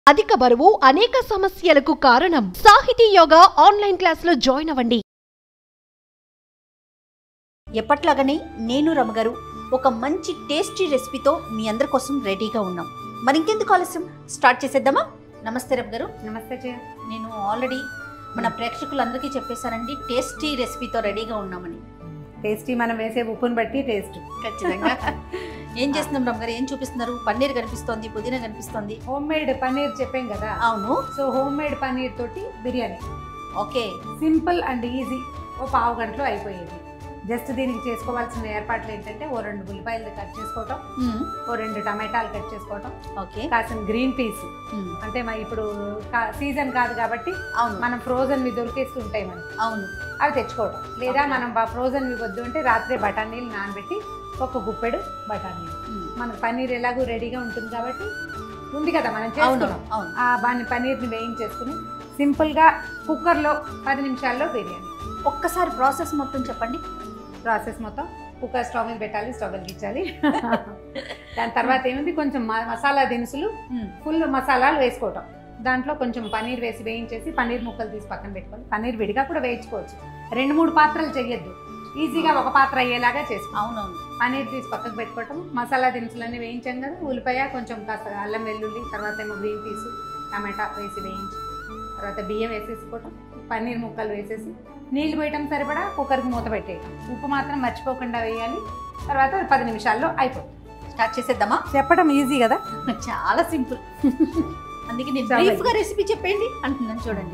అధిక బరువు అనేక సమస్యలకు కారణం సాహితీ యోగా ఆన్లైన్ క్లాసులో జాయిన్ అవ్వండి ఎప్పట్లాగానే నేను రమగారు ఒక మంచి టేస్టీ రెసిపీతో మీ అందరి కోసం రెడీగా ఉన్నాం మరి ఇంకెందుకు ఆలస్యం స్టార్ట్ చేసేద్దామా నమస్తే రమ్ గారు నమస్తే జయ నేను ఆల్రెడీ మన ప్రేక్షకులందరికీ చెప్పేశానండి టేస్టీ రెసిపీతో రెడీగా ఉన్నామని టేస్టీ మనం వేసే ఉప్పుని బట్టి టేస్ట్ ఖచ్చితంగా ఏం చేస్తున్నాం రమ్ గారు ఏం చూపిస్తున్నారు పన్నీర్ కనిపిస్తోంది పుదీనా కనిపిస్తోంది హోమ్ మేడ్ పన్నీర్ చెప్పాం కదా అవును సో హోమ్ మేడ్ పన్నీర్ తోటి biryani okay simple and easy ఓ పావు గంటలో అయిపోయేది జస్ట్ దీనికి చేసుకోవాల్సిన ఏర్పాట్లు ఏంటంటే ఓ రెండు ఉల్లిపాయలు కట్ చేసుకోవటం మ్మ్. ఓ రెండు టమాటాలు కట్ చేసుకోవటం ఓకే కాసిన గ్రీన్ పీస్ మ్మ్. అంటే మా ఇప్పుడు సీజన్ కాదు కాబట్టి అవును మనం ఫ్రోజన్ వి దొరికేస్తుంటాయి మనకి అవును అవి తెచ్చుకోవటం లేదా మనం ఫ్రోజన్ వి వద్దు అంటే రాత్రే బఠానీలు నానబెట్టి ఒక గుప్పెడు బఠానీలు మ్మ్. మనకు పన్నీర్ ఎలాగో రెడీగా ఉంటుంది కాబట్టి ఉంది కదా మనం అవును చేసుకున్నాం అవును ఆ బాని పన్నీర్ని వేయించేసుకుని సింపుల్గా కుక్కర్లో పది నిమిషాల్లో బిర్యానీ ఒక్కసారి ప్రాసెస్ మొత్తం చెప్పండి ప్రాసెస్ మొత్తం కుక్కర్ స్టవ్ మీద పెట్టాలి స్టవ్ వెలిగించాలి దాని తర్వాత ఏముంది కొంచెం మ- మసాలా దినుసులు మ్మ్. ఫుల్ మసాలాలు వేసుకోవటం దాంట్లో కొంచెం పన్నీర్ వేసి వేయించేసి పన్నీర్ ముక్కలు తీసి పక్కన పెట్టుకొని పన్నీర్ విడిగా కూడా వేయించుకోవచ్చు రెండు మూడు పాత్రలు చెయ్యొద్దు ఈజీగా ఒక పాత్ర అయ్యేలాగా చేసుకో అవునవును పన్నీర్ తీసి పక్కకు పెట్టుకోవటం మసాలా దినుసులన్నీ వేయించాం కదా ఉల్లిపాయ కొంచెం కాస్త అల్లం వెల్లుల్లి తర్వాత ఏమో గ్రీన్ పీస్ టమాటా వేసి వేయించి తర్వాత బియ్యం వేసేసుకోవటం పన్నీర్ ముక్కలు వేసేసి నీళ్లు పోయటం సరిపడా కుక్కర్కి మూత పెట్టేయటం ఉప్పు మాత్రం మర్చిపోకుండా వేయాలి తర్వాత పది నిమిషాల్లో అయిపోతుంది స్టార్ట్ చేసేద్దామా చెప్పడం ఈజీ కదా చాలా సింపుల్ అందుకే నేను చాలా బ్రీఫ్ గా రెసిపీ చెప్పండి అంటున్నాను చూడండి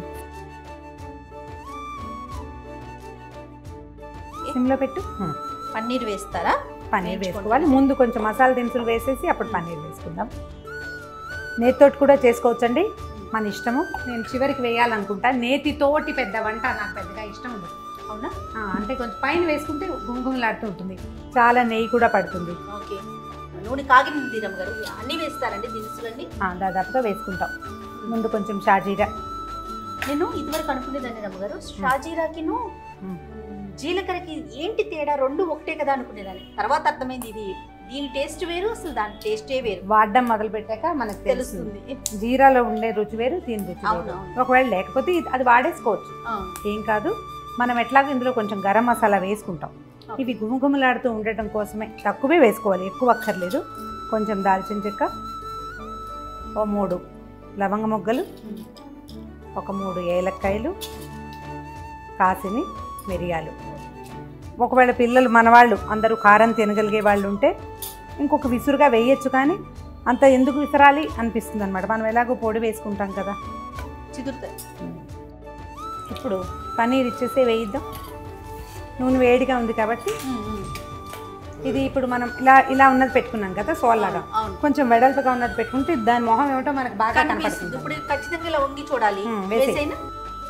సిమ్లో పెట్టు పన్నీర్ వేస్తారా పన్నీర్ వేయించుకోండి. వేసుకోవాలి ముందు కొంచెం మసాలా దినుసులు వేసేసి అప్పుడు పన్నీర్ వేసుకుందాం నేతితోటి కూడా చేసుకోవచ్చండి మన ఇష్టము నేను చివరికి వేయాలనుకుంటా నేతితోటి పెద్ద వంట నాకు పెద్దగా ఇష్టం ఉండదు అవునా ఆ, అంటే కొంచెం పైన వేసుకుంటే గుంగుమలాడుతూ ఉంటుంది చాలా నెయ్యి కూడా పడుతుంది ఓకే నూనె కాగినది రమ్మ గారు అన్ని వేస్తారండి దినుసులన్నీ ఆ, దాదాపుగా వేసుకుంటాం ముందు కొంచెం షాజీరా నేను ఇదివరకు అనుకునేదాన్ని రమ్మ గారు షాజీరాకిను మ్మ్. జీలకర్రకి ఏంటి తేడా రెండు ఒకటే కదా అనుకునేదాన్ని తర్వాత అర్థమైంది ఇది దీని టేస్ట్ వేరు అసలు దాని టేస్టే వేరు వాడడం మొదలు పెట్టాక మనకు తెలుస్తుంది తెలుస్తుంది జీరాలో ఉండే రుచి వేరు దీని రుచి అవును, వేరు అవును. ఒకవేళ లేకపోతే ఇది- అది వాడేసుకోవచ్చు ఆ, ఏం కాదు మనం ఎట్లాగో ఇందులో కొంచెం గరం మసాలా వేసుకుంటాం ఓకే. ఇవి గుమగుమలాడుతూ ఉండటం కోసమే తక్కువే వేసుకోవాలి ఎక్కువ అక్కర్లేదు కొంచెం దాల్చిన చెక్క ఓ మూడు లవంగ మొగ్గలు మ్మ్. ఒక మూడు ఏలక్కాయలు కాసిని మిరియాలు ఒకవేళ పిల్లలు మనవాళ్ళు అందరూ కారం తినగలిగే వాళ్ళు ఉంటే ఇంకొక విసురుగా వేయచ్చు కానీ అంత ఎందుకు విసరాలి అనిపిస్తుంది అనమాట మనం ఎలాగో పొడి వేసుకుంటాం కదా చిదురుతాయి ఇప్పుడు పన్నీర్ ఇచ్చేసే వేయిద్దాం నూనె వేడిగా ఉంది కాబట్టి మ్మ్, మ్మ్. ఇది ఇప్పుడు మనం ఇలా ఇలా ఉన్నది పెట్టుకున్నాం కదా సోల్లాగా అవును కొంచెం వెడల్పుగా ఉన్నది పెట్టుకుంటే దాని మొహం ఏమిటో మనకు బాగా కనిపిస్తుంది కనపడుతుంది ఇప్పుడు ఖచ్చితంగా ఇలా వంగి చూడాలి మ్మ్, వేసేయ్. వేసైనా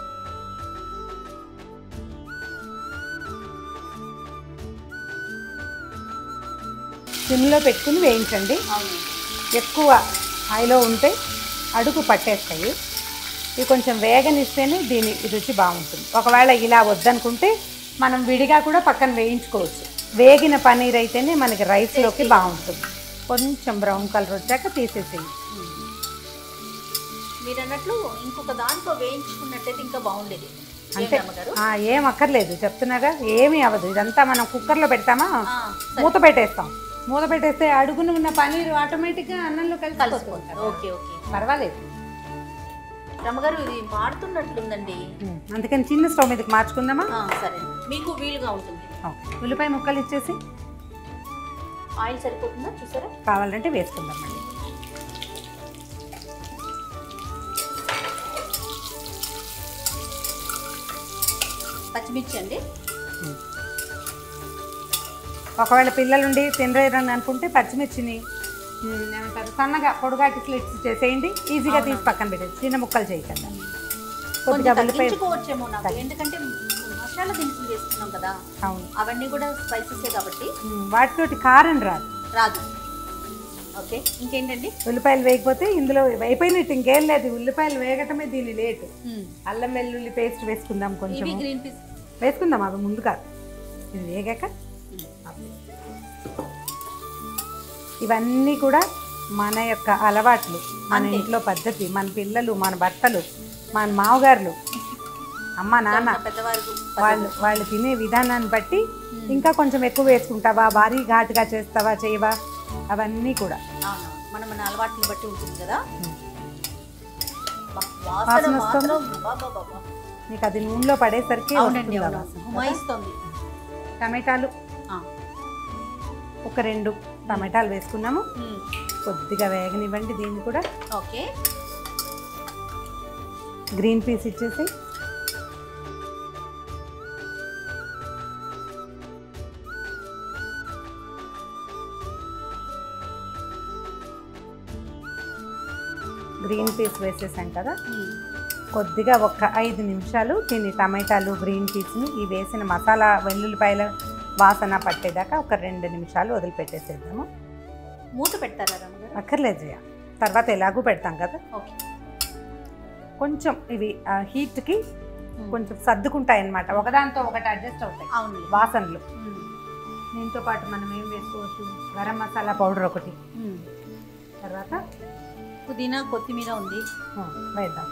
సిమ్లో పెట్టుకుని వేయించండి అవును ఎక్కువ హైలో ఉంటే అడుగు పట్టేస్తాయి ఇవి కొంచెం వేగనిస్తేనే దీని రుచి బాగుంటుంది ఒకవేళ ఇలా వద్దనుకుంటే మనం విడిగా కూడా పక్కన వేయించుకోవచ్చు వేగిన పన్నీర్ అయితేనే మనకి రైస్లోకి బాగుంటుంది కొంచెం బ్రౌన్ కలర్ వచ్చాక తీసేసేయి మీరు అన్నట్లు ఇంకొక దాంట్లో వేయించుకున్నట్టయితే ఇంకా బాగుండేది ఏం అంతే అమ్మగారు ఆ, ఏం అక్కర్లేదు చెప్తున్నాగా ఏమీ అవ్వదు ఇదంతా మనం కుక్కర్లో పెడతామా ఆ, సరే. మూత పెట్టేస్తాం మూత పెట్టేస్తే అడుగున ఉన్న పన్నీర్ ఆటోమేటిక్గా అన్నంలో కలిసిపోతుంది కలిసిపోతారు ఓకే ఓకే పర్వాలేదు రమ్మగారు ఇది మాడుతున్నట్లుందండి ఉమ్, అందుకని చిన్న స్టవ్ మీదకి మార్చుకుందామా ఆ, సరే మీకు వీలుగా ఉంటుంది ఓకే. ఉల్లిపాయ ముక్కలు ఇచ్చేసి ఆయిల్ సరిపోతుందా చూసారా కావాలంటే వేసుకుందాం మళ్ళీ పచ్చిమిర్చి అండి ఒకవేళ పిల్లలుండి తినరేరని అనుకుంటే పచ్చిమిర్చిని ఉమ్, ఏమంటారు సన్నగా పొడుగాటి స్లిట్స్ చేసేయండి ఈజీగా తీసి పక్కన పెట్టేది చిన్న ముక్కలు చేయకుండా కొద్దిగా కొంచెం ఉల్లిపాయ తగ్గించుకోవచ్చేమో నాకు ఎందుకంటే మసాలా దినుసులు వేస్తున్నాం కదా అవును అవన్నీ కూడా స్పైసెసే కాబట్టి ఉమ్, వాటితోటి కారం రాదు రాదు ఓకే ఇంకేంటండి ఉల్లిపాయలు వేయకపోతే ఇందులో అయిపోయినట్టు ఇంకేం లేదు ఉల్లిపాయలు వేగటమే దీని లేటు అల్లం వెల్లుల్లి పేస్ట్ వేసుకుందాం కొంచెం ఇవి గ్రీన్ పీస్ వేసుకుందాం అవి ముందు కాదు ఇది వేగాక ఇవన్నీ కూడా మన యొక్క అలవాట్లు మన అంతే. ఇంట్లో పద్ధతి మన పిల్లలు మన భర్తలు మన మామగారులు అమ్మ నాన్న ఇంకా పెద్దవారు వాళ్ళు వాళ్ళు తినే విధానాన్ని బట్టి ఇంకా కొంచెం ఎక్కువ వేసుకుంటావా భారీ ఘాటుగా చేస్తావా చేయవా అవన్నీ కూడా అవును. మన మన అలవాట్లను బట్టి ఉంటుంది కదా ఉమ్. బా, వాసన వాసన వస్తుందా? మాత్రం బా, బా, బా, బా. నీకు అది నూనెలో పడేసరికి అవునండి వస్తుంది ఆ అవును వాసన. హుమాయిస్తుంది టమాటాలు ఆ. ఒక రెండు టమాటాలు వేసుకున్నాము ఉమ్. కొద్దిగా వేగనివ్వండి దీన్ని కూడా ఓకే గ్రీన్ పీస్ ఇచ్చేసి గ్రీన్ పీస్ వేసేసాం కదా ఉమ్. కొద్దిగా ఒక ఐదు నిమిషాలు దీన్ని టమాటాలు గ్రీన్ పీస్ని ఈ వేసిన మసాలా వెల్లుల్లిపాయల వాసన పట్టేదాకా ఒక రెండు నిమిషాలు వదిలిపెట్టేసేద్దాము మూత పెడతారా రమ్మగారు అక్కర్లేదు జయ తర్వాత ఎలాగూ పెడతాం కదా ఓకే కొంచెం ఇవి ఆ, హీట్కి కొంచెం సర్దుకుంటాయి అన్నమాట ఒకదాంతో ఒకటి అడ్జస్ట్ అవుతాయి అవును వాసనలు దీంతో పాటు మనం ఏం వేసుకోవచ్చు గరం మసాలా పౌడర్ ఒకటి తర్వాత పుదీనా కొత్తిమీర ఉంది ఆ, వేద్దాం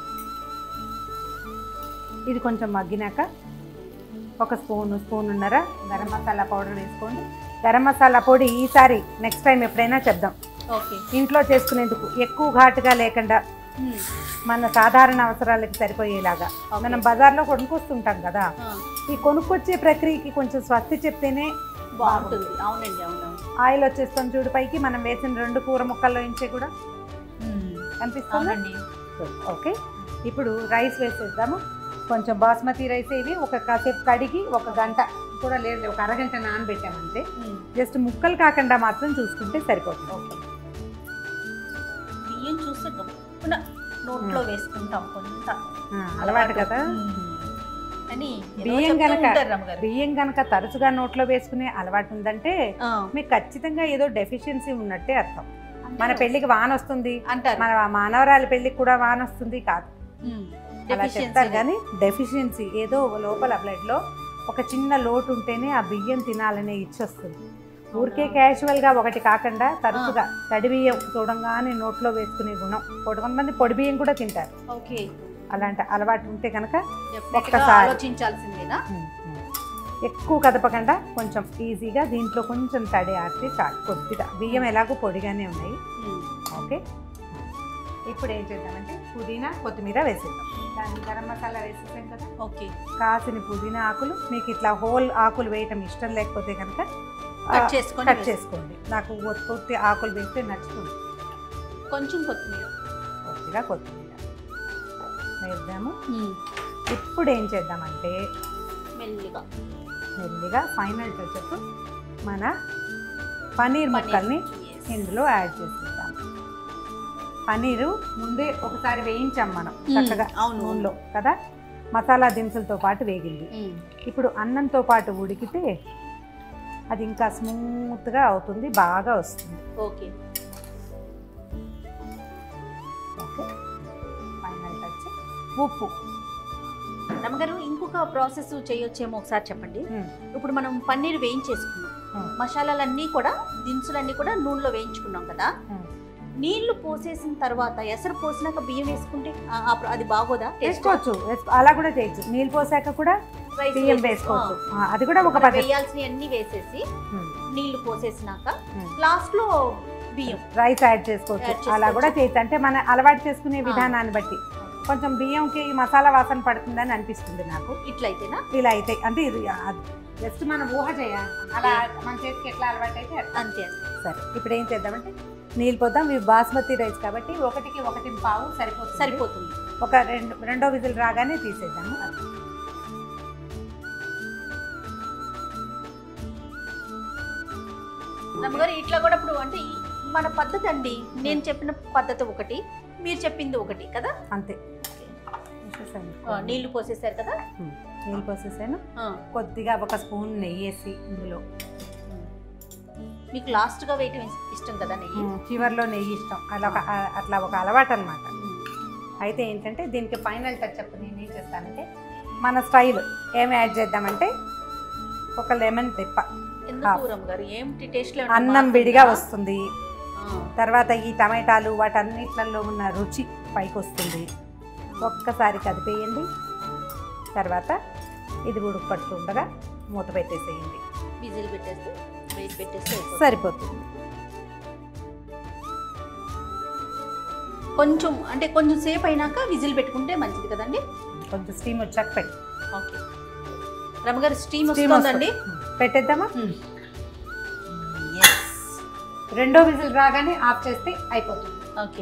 ఇది కొంచెం మగ్గినాక ఒక స్పూన్ స్పూన్నర గరం మసాలా పౌడర్ వేసుకోండి గరం మసాలా పొడి ఈసారి నెక్స్ట్ టైం ఎప్పుడైనా చెప్దాం ఓకే ఇంట్లో చేసుకునేందుకు ఎక్కువ ఘాటుగా లేకుండా మన సాధారణ అవసరాలకి సరిపోయేలాగా మనం బజార్లో కొనుక్కొస్తుంటాం కదా ఈ కొనుక్కొచ్చే ప్రక్రియకి కొంచెం స్వస్తి చెప్తేనే బాగుంటుంది అవునండి అవునవును ఆయిల్ వచ్చేస్తాం చూడు పైకి మనం వేసిన రెండు కూర ముక్కల్లో ఇంచే కూడా కనిపిస్తుంది అవునండి ఓకే ఇప్పుడు రైస్ వేసేద్దాము కొంచెం బాస్మతి రైస్ ఇవి ఒక కాసేపు కడిగి ఒక గంట కూడా లేదు ఒక అరగంట నానబెట్టామంటే జస్ట్ ముక్కలు కాకుండా మాత్రం చూసుకుంటే సరిపోతుంది ఓకే బియ్యం చూస్తే గప్పున నోట్లో వేసుకుంటాం కొంత ఆ, అలవాటు కదా అని ఏదో బియ్యం చెప్తూ గనక ఉంటారు రమ్మగారు. బియ్యం కనుక తరచుగా నోట్లో వేసుకునే అలవాటు ఉందంటే ఆ, మీకు ఖచ్చితంగా ఏదో డెఫిషియన్సీ ఉన్నట్టే అర్థం మన అంటారు. పెళ్ళికి వాన వస్తుంది అంటారు మన మానవరాలి పెళ్ళికి కూడా వాన వస్తుంది కాదు ఉమ్. అలా Deficiency చెప్తారు లేదు. కానీ డెఫిషియన్సీ ఏదో లోపల బ్లడ్లో ఒక చిన్న లోటు ఉంటేనే ఆ బియ్యం తినాలనే ఇచ్చి వస్తుంది ఊరికే క్యాజువల్గా ఒకటి కాకుండా తరచుగా తడి బియ్యం చూడంగానే నోట్లో వేసుకునే గుణం పొడి కొంతమంది పొడి బియ్యం కూడా తింటారు ఓకే అలాంటి అలవాటు ఉంటే కనుక Definitely గా ఒక్కసారి. ఆలోచించాల్సిందేనా ఎక్కువ కదపకుండా కొంచెం ఈజీగా దీంట్లో కొంచెం తడి ఆడితే చాలు కొద్దిగా బియ్యం ఎలాగో పొడిగానే ఉన్నాయి ఉమ్. ఓకే ఇప్పుడు ఏం చేద్దామంటే పుదీనా కొత్తిమీర వేసేద్దాం దాని గరం మసాలా వేసేసాం కదా ఓకే కాసిన పుదీనా ఆకులు మీకు ఇట్లా హోల్ ఆకులు వేయటం ఇష్టం లేకపోతే కనుక ఆ, కట్ చేసుకొని కట్ వేసి- చేసుకోండి నాకు ఒత్తి ఒత్తి ఆకులు వేస్తే నచ్చుతుంది కొంచెం కొత్తిమీర కొద్దిగా కొత్తిమీర వేద్దాము ఉమ్. ఇప్పుడు ఏం చేద్దామంటే మెల్లిగా మెల్లిగా ఫైనల్ టచ్ మన పనీర్ ముక్కల్ని Yes. ఇందులో యాడ్ చేసేద్దాం పనీరు ముందే ఒకసారి వేయించాం మనం మ్మ్. చక్కగా అవును. నూనెలో కదా మసాలా దినుసులతో పాటు వేగింది ఉమ్. ఇప్పుడు అన్నంతో పాటు ఉడికితే అది ఇంకా స్మూత్గా అవుతుంది బాగా వస్తుంది ఓకే ఓకే ఫైనల్ టచ్ ఉప్పు రమ్మగారు ఇంకొక ప్రాసెస్ చేయొచ్చేమో ఒకసారి చెప్పండి మ్మ్. ఇప్పుడు మనం పన్నీర్ వేయించేసుకున్నాం మ్మ్. మసాలాలన్నీ కూడా దినుసులన్నీ కూడా నూనెలో వేయించుకున్నాం కదా మ్మ్. నీళ్లు పోసేసిన తర్వాత ఎసరు పోసినాక బియ్యం వేసుకుంటే ఆ- ఆ ప్ర- అది బాగోదా టేస్ట్ వేసుకోవచ్చు వేసుకో- అలా కూడా చేయొచ్చు నీళ్ళు పోసాక కూడా రైస్ బియ్యం వేసేసి- వేసుకోవచ్చు ఆ. ఆ, అది కూడా ఒక మనం పద్ధతి వేయాల్సినవి అన్ని వేసేసి మ్మ్. నీళ్లు పోసేసినాక మ్మ్. లాస్ట్ లో బియ్యం రైస్ యాడ్ చేసుకోవచ్చు యాడ్ అలా కూడా చేసుకోవచ్చు. చేయొచ్చు అంటే మన అలవాటు చేసుకునే ఆ. విధానాన్ని బట్టి కొంచెం బియ్యంకి మసాలా వాసన పడుతుందని అనిపిస్తుంది నాకు ఇట్లయితేనా ఇలా అయితే అంటే ఇది జస్ట్ మనం ఊహ చేయాలి అలా మన చేతికి ఎట్లా అలవాటు అయితే అట్లా. అంతే సరే ఇప్పుడు ఏం చేద్దామంటే నీళ్ళు పోద్దాం ఇవి బాస్మతి రైస్ కాబట్టి ఒకటికి ఒకటి పావు సరిపోతుంది సరిపోతుంది ఒక రెండు రెండో విజిల్ రాగానే తీసేద్దాము రమ్మగారు ఇట్లా కూడా ఇప్పుడు అంటే ఈ- మన పద్ధతి అండి నేను చెప్పిన పద్ధతి ఒకటి మీరు చెప్పింది ఒకటి కదా అంతే వేసేసాను. ఆ, నీళ్లు పోసేసారు కదా ఉమ్, నీళ్ళు పోసేసాను ఆ, కొద్దిగా ఒక స్పూన్ నెయ్యి వేసి ఇందులో మీకు లాస్ట్ గా వేయటం ఇస్- ఇష్టం కదా నెయ్యి ఉమ్, చివర్లో నెయ్యి ఇష్టం అలా ఒక ఆ- అట్లా ఒక అలవాటు అనమాట అయితే ఏంటంటే దీనికి ఫైనల్ టచ్ అప్ నేను ఏం చేస్తానంటే మన స్టైల్ ఏమి యాడ్ చేద్దామంటే ఒక లెమన్ తిప్ప ఎందుకు రమ్మగారు ఏమిటి టేస్ట్ అన్నం విడిగా వస్తుంది తర్వాత ఈ టమాటాలు వాటన్నిట్లలో ఉన్న రుచి పైకి వస్తుంది ఒక్కసారి కదిపేయండి తర్వాత ఇది ఉడుకు పడుతుండగా మూత పెట్టేసేయండి విజిల్ పెట్టేస్తే వెయిట్ పెట్టేస్తే అయిపోతుంది. సరిపోతుంది కొంచెం అంటే కొంచెం సేపు అయినాక విజిల్ పెట్టుకుంటే మంచిది కదండి కొంచెం స్టీమ్ వచ్చాక పెట్టి ఓకే రమ్మగారు స్టీమ్ Steam వస్తుందండి వస్తుంది. పెట్టేద్దామా ఎస్ రెండో విజిల్ రాగానే ఆఫ్ చేస్తే అయిపోతుంది ఓకే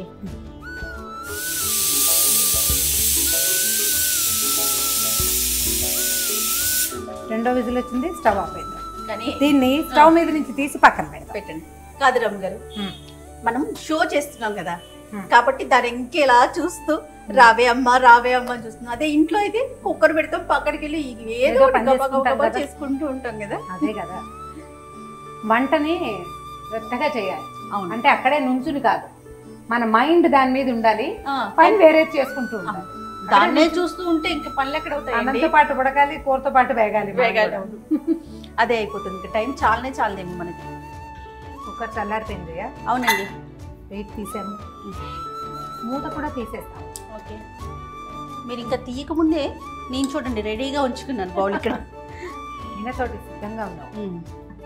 రెండో విజిల్ వచ్చింది స్టవ్ ఆఫ్ అయింది కానీ దీన్ని స్టవ్ మీద నుంచి తీసి పక్కన పెడతాం పెట్టండి కాదు రమ్మ గారు మ్మ్. మనం షో చేస్తున్నాం కదా మ్మ్. కాబట్టి దాని ఇంకేలా చూస్తూ రావే అమ్మ రావే అమ్మ అని చూస్తున్నాం అదే ఇంట్లో అయితే కుక్కర్ పెడతాం పక్కడికి వెళ్ళి ఏదో ఏదో ఒకటి పని గబా చేసుకుంటాం గబా కదా. చేసుకుంటూ ఉంటాం కదా అదే కదా వంటని శ్రద్ధగా చేయాలి అవును అంటే అక్కడే నుంచుని కాదు మన మైండ్ దాని మీద ఉండాలి ఆ, పని వేరే చేసుకుంటూ ఉండాలి దాన్నే చూస్తూ ఉంటే ఇంకా పనులు ఎక్కడ అవుతాయండి అన్నంతో పాటు ఉడకాలి కూరతో పాటు వేగాలి మనం వేగాలి. కూడా. అదే అయిపోతుంది ఇంకా టైం చాలనే చాలదేమో మనకి కుక్కర్ చల్లారిపోయింది అవునండి వెయిట్ తీసాము మూత కూడా తీసేస్తాం ఓకే మీరు ఇంకా తీయక ముందే నేను చూడండి రెడీగా ఉంచుకున్నాను బౌల్ ఇక్కడ ఈయనతోటి సిద్ధంగా ఉన్నాం మ్మ్.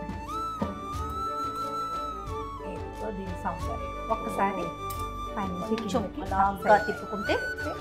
ఏదో దీని సౌందర్యం ఒక్కసారి పైనుంచి కొంచెం కిందకి అలాగా తిప్పుకుంటే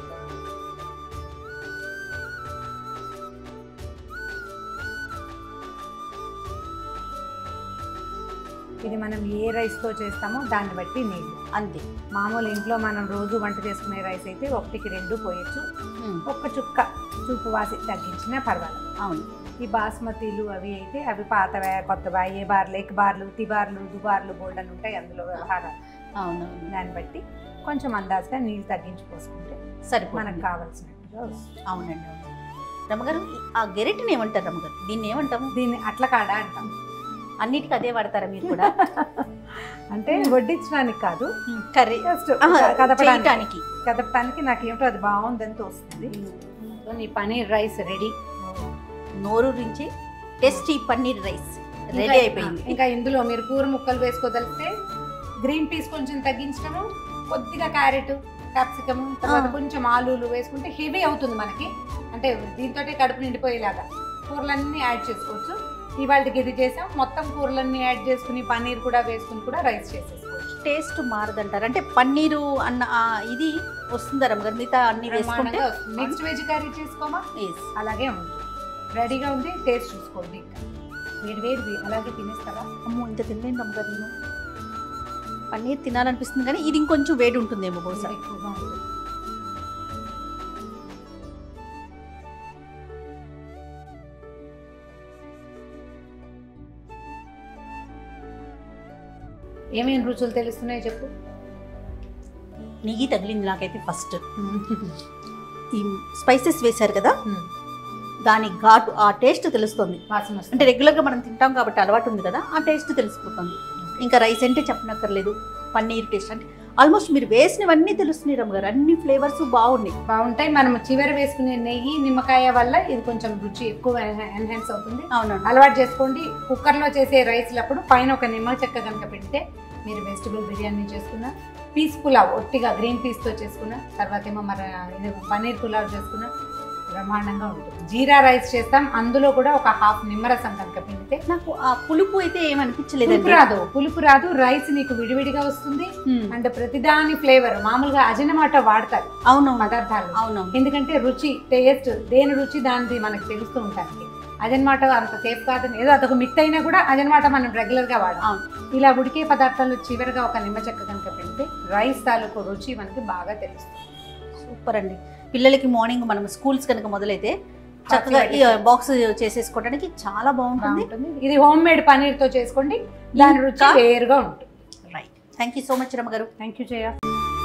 ఇది మనం ఏ రైస్తో చేస్తామో దాన్ని బట్టి నీళ్ళు అంతే మామూలు ఇంట్లో మనం రోజు వంట చేసుకునే రైస్ అయితే ఒకటికి రెండు పోయొచ్చు మ్మ్. ఒక్క చుక్క చూపు వాసి తగ్గించినా పర్వాలేదు అవును ఈ బాస్మతిలు అవి అయితే అవి పాతవే కొత్తవా ఏ బార్లు ఎక్ బార్లు తిబార్లు దుబార్లు బోల్డ్ అని ఉంటాయి అందులో వ్యవహారాలు అవునవును దాన్ని బట్టి కొంచెం అందాజుగా నీళ్ళు తగ్గించి పోసుకుంటే మనకు సరిపోతుంది కావాల్సినట్టుగా వస్తుంది అవునండి అవును రమ్మగారు ఈ- ఆ గెరెట్ని ఏమంటారు రమ్మగారు దీన్ని ఏమంటాము దీన్ని అట్ల కాడ అంటాం అన్నిటికీ అదే వాడతారా మీరు కూడా అంటే వడ్డించడానికి కాదు కర్రీ జస్ట్ ఆహా, కదపడానికి చేయటానికి కదపడానికి నాకు ఏమిటో అది బాగుందని తోస్తుంది సో నీ పనీర్ రైస్ రెడీ నోరు నుంచి టేస్టీ పన్నీర్ రైస్ రెడీ అయిపోయింది ఇంకా ఇందులో మీరు కూర ముక్కలు వేసుకోదలిస్తే గ్రీన్ పీస్ కొంచెం తగ్గించడము కొద్దిగా క్యారెట్ క్యాప్సికమ్ తర్వాత ఆ. కొంచెం ఆలూలు వేసుకుంటే హెవీ అవుతుంది మనకి అంటే దీంతో కడుపు నిండిపోయేలాగా కూరలన్నీ యాడ్ చేసుకోవచ్చు ఇవాళకి ఇది చేసాం మొత్తం కూరలన్నీ యాడ్ చేసుకుని పన్నీర్ కూడా వేసుకుని కూడా రైస్ చేసేసుకోవచ్చు టేస్ట్ మారదంటారు అంటే పన్నీరు అన్న ఆ ఇది వస్తుందా రమ్మగారు మిగతా అన్ని వేసుకుంటే నెక్స్ట్ వెజ్ కర్రీ చేసుకోమా Yes. అలాగే ఉంటుంది రెడీగా ఉంది టేస్ట్ చూసుకోండి ఇంకా వేడి వేడి అలాగే తినేస్తారా అమ్మో ఇంత తినలేను రమ్మగారు నేను పన్నీర్ తినాలనిపిస్తుంది కానీ ఇది ఇంకొంచెం వేడి ఉంటుందేమో బహుశా వేడి ఎక్కువగా ఉంటుంది ఏమేమి రుచులు తెలుస్తున్నాయో చెప్పు నెయ్యి తగిలింది నాకైతే ఫస్ట్ ఈ స్పైసెస్ వేశారు కదా దాని ఘాటు ఆ టేస్ట్ తెలుస్తుంది వాసన అంటే వస్తుంది రెగ్యులర్గా మనం తింటాం కాబట్టి అలవాటు ఉంది కదా ఆ టేస్ట్ తెలిసిపోతుంది ఇంకా రైస్ అంటే చెప్పనక్కర్లేదు పన్నీర్ టేస్ట్ అంటే ఆల్మోస్ట్ మీరు వేసినవన్నీ తెలుస్తున్నాయి రమ్మ గారు అన్ని ఫ్లేవర్స్ బాగున్నాయి బాగుంటాయి మనం చివరి వేసుకునే నెయ్యి నిమ్మకాయ వల్ల ఇది కొంచెం రుచి ఎక్కువ ఎన్హాన్స్ అవుతుంది అవునండి అలవాటు చేసుకోండి కుక్కర్లో చేసే రైస్లప్పుడు పైన ఒక నిమ్మ చెక్క కనుక పెడితే మీరు వెజిటబుల్ బిర్యానీ చేసుకున్న పీస్ పులావ్ ఒట్టిగా గ్రీన్ పీస్తో చేసుకున్న తర్వాత ఏమో మరి ఇది పన్నీర్ పులావ్ చేసుకున్న బ్రహ్మాండంగా ఉంటుంది జీరా రైస్ చేస్తాం అందులో కూడా ఒక హాఫ్ నిమ్మరసం కనుక పిండితే నాకు ఆ పులుపు అయితే పులుపు ఏమనిపించలేదండి రాదు పులుపు రాదు రైస్ నీకు విడివిడిగా వస్తుంది హ్మ్. అండ్ ప్రతిదాని ఫ్లేవర్ మామూలుగా అజనమాట వాడతారు అవునవును పదార్థాలు అవునవును ఎందుకంటే రుచి టేస్ట్ దేని రుచి దానిది మనకు తెలుస్తూ ఉంటుంది అజన్మాట అంత సేఫ్ కాదని ఏదో అదొక మిత్ అయినా కూడా అజన్మాట మనం రెగ్యులర్గా వాడాం అవును ఇలా ఉడికే పదార్థాలు చివరిగా ఒక నిమ్మ చెక్క కనుక పెడితే రైస్ తాలూకు రుచి మనకి బాగా తెలుస్తుంది సూపర్ అండి పిల్లలకి మార్నింగ్ మనం స్కూల్స్ కనుక మొదలైతే చక్కగా ఈ బాక్స్ చేసేసుకోవడానికి చాలా బాగుంటుంది బాగుంటుంది ఇది హోమ్ మేడ్ పనీర్తో చేసుకోండి దాని రుచి ఇంకా? వేరుగా ఉంటుంది right thank you so much Ramma గారు థ్యాంక్ యూ జయ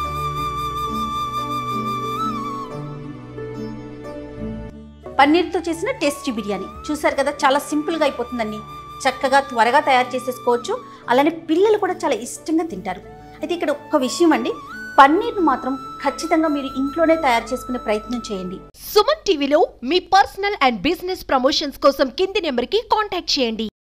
పన్నీర్తో చేసిన టేస్టీ బిర్యానీ చూసారు కదా చాలా సింపుల్గా అయిపోతుందండి చక్కగా త్వరగా తయారు చేసేసుకోవచ్చు అలానే పిల్లలు కూడా చాలా ఇష్టంగా తింటారు అయితే ఇక్కడ ఒక్క విషయం అండి పన్నీర్ను మాత్రం ఖచ్చితంగా మీరు ఇంట్లోనే తయారు చేసుకునే ప్రయత్నం చేయండి సుమన్ టీవీలో మీ పర్సనల్ అండ్ బిజినెస్ ప్రమోషన్స్ కోసం కింది నెంబర్కి కాంటాక్ట్ చేయండి